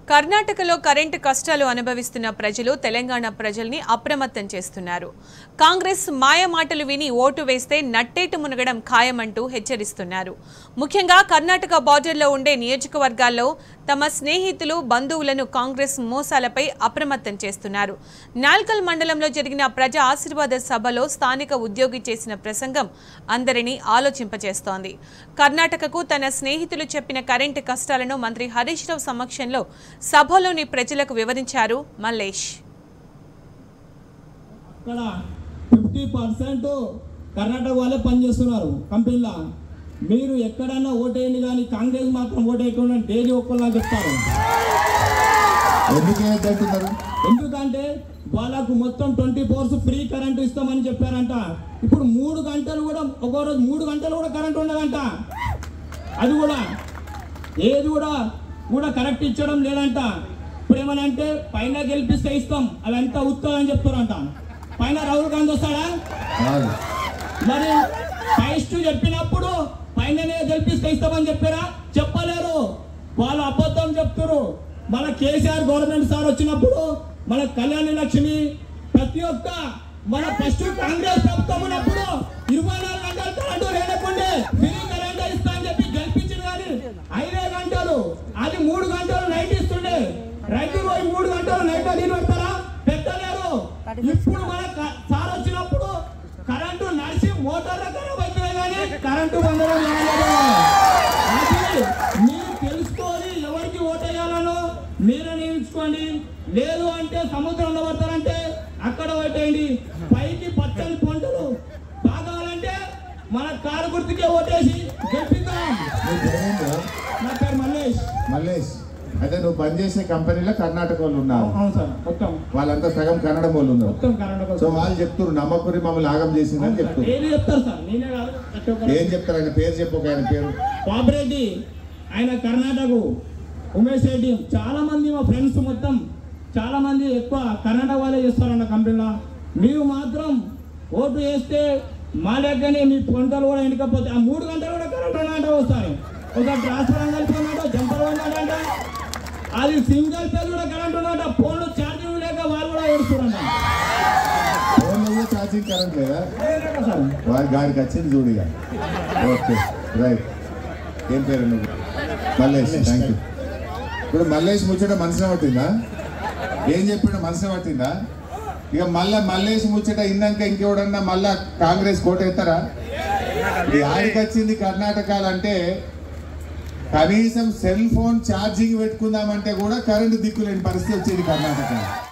కర్ణాటకలో కరెంటు కష్టాలు అనుభవిస్తున్న ప్రజలు తెలంగాణ ప్రజల్ని అప్రమత్తం చేస్తున్నారు కాంగ్రెస్ మాయ మాటలు విని ఓటు వేస్తే నట్టేటు మునగడం ఖాయమంటూ హెచ్చరిస్తున్నారు ముఖ్యంగా కర్ణాటక బార్డర్లో ఉండే నియోజకవర్గాల్లో తమ స్నేహితులు బంధువులను కాంగ్రెస్ మోసాలపై అప్రమత్తం చేస్తున్నారు నాల్కల్ మండలంలో జరిగిన ప్రజా ఆశీర్వాద సభలో స్థానిక ఉద్యోగి చేసిన ప్రసంగం అందరినీ ఆలోచింపచేస్తోంది కర్ణాటకకు తన స్నేహితులు చెప్పిన కరెంటు కష్టాలను మంత్రి హరీష్ రావు సమక్షంలో సభలోని ప్రజలకు వివరించారు మల్లేష్ అక్కడ ఫిఫ్టీ పర్సెంట్ కర్ణాటక వాళ్ళే పనిచేస్తున్నారు కంపెనీలో మీరు ఎక్కడన్నా ఓటేయండి కానీ కాంగ్రెస్ మాత్రం ఓటేయకుండా డైలీ ఒక్కలా చెప్తారు ఎందుకు ఏంటంటున్నారు ఎందుకంటే వాళ్ళకు మొత్తం ట్వంటీ ఫోర్స్ ఫ్రీ కరెంట్ ఇస్తామని చెప్పారంట ఇప్పుడు మూడు గంటలు కూడా ఒక్కో రోజు మూడు గంటలు కూడా కరెంట్ ఉండదంట అది కూడా ఏది కూడా కూడా కరెక్ట్ ఇచ్చడం లేదంట ఇప్పుడు ఏమనంటే పైన గెలిపిస్తే ఇస్తాం అవంతా ఉత్తదని చెప్తారంట పైన రాహుల్ గాంధీ వస్తాడా కాదు మరి ఫైస్ట్ చెప్పినప్పుడు పైననే గెలిపిస్తే ఇస్తామని చెప్పారా చెప్పలేరు వాళ్ళు అబద్ధం చెప్తారు మన కేసీఆర్ గవర్నమెంట్ సార్ వచ్చినప్పుడు మన కళ్యాణ లక్ష్మి ప్రతి ఒక్క మన ఫస్ట్ కాంగ్రెస్ ప్రభుత్వం ఉన్నప్పుడు ఇరవై నాలుగు గంటలు కరెంటు లేనకుండే ఫ్రీ కరెంట్ ఇస్తా అని చెప్పి గెలిపించింది కానీ ఐదే గంటలు అది మూడు గంటలు నైట్ ఇస్తుండే రైతు పోయి మూడు గంటలు నైట్ నీళ్ళు పెడతారా పెట్టలేరు ఇప్పుడు మన క- సార్ వచ్చినప్పుడు కరెంటు నడిచి మోటార్ల ఖరాబ్ అవుతున్నాయి కానీ కరెంటు పొందడం అది మీరు తెలుసుకొని ఎవరికి ఓటేయాలనో మీరే నియమించుకోండి లేదు అంటే సముద్రంలో పడతారంటే అక్కడ ఓటేయండి పైకి పచ్చని పంటలు బాగాలంటే మన కారు గుర్తుకే ఓటేసి గెలిపిద్దాం నీ పేరేంటో నా పేరు మల్లేష్ మల్లేష్ అయితే నువ్వు పనిచేసే కంపెనీలో కర్ణాటక వాళ్ళు ఉన్నారు అవును సార్ మొత్తం వాళ్ళంతా సగం కన్నడ వాళ్ళు ఉన్నారు మొత్తం కరెంట్ సో వాళ్ళు చెప్తున్నారు నమ్మకుని మమ్మల్ని ఆగం చేసిందని చెప్తున్నారు ఏది చెప్తారు సార్ నేనే కాదు ప్రతి ఒక్కరు. ఏం చెప్తారు ఆయన పేరు చెప్పు ఒక ఆయన పేరు పాపిరెడ్డి ఆయన కర్ణాటక ఉమేష్ రెడ్డి చాలా మంది మా ఫ్రెండ్స్ మొత్తం చాలా మంది ఎక్కువ కర్ణాటక వాళ్ళే చేస్తారన్న కంపెనీలో మీరు మాత్రం ఓటు వేస్తే మా లెక్కనే మీ పంటలు కూడా ఎండకపోతే ఆ మూడు గంటలు కూడా కరెంట్ ఉన్నట్టు వస్తారు ఒక ట్రాన్స్ఫర్ కలిపినట్టు జంపర్ ఉన్నదంట అది సింగిల్ పేజ్ కూడా కరెంట్ ఉన్నట్ట ఫోన్లు ఛార్జింగ్ లేక వాళ్ళు కూడా ఏడుస్తారంట ఫోన్లో ఛార్జింగ్ కరెంట్ లేదా అదే కదా సార్ వారి గారికి వచ్చింది చూడిగా ఓకే రైట్ ఏం పేరు నువ్వు మల్లేష్ థ్యాంక్ యూ ఇప్పుడు మల్లేష్ ముచ్చట మనసున పట్టిందా ఏం చెప్పాడు మనసున పట్టిందా ఇక మళ్ళా మల్లేష్ ముచ్చట ఇందాక ఇంకెవడన్నా మళ్ళా కాంగ్రెస్ కోటెత్తారా ఇది ఆడికి వచ్చింది కర్ణాటక అంటే కనీసం సెల్ ఫోన్ ఛార్జింగ్ పెట్టుకుందామంటే కూడా కరెంటు దిక్కులేని పరిస్థితి వచ్చింది కర్ణాటక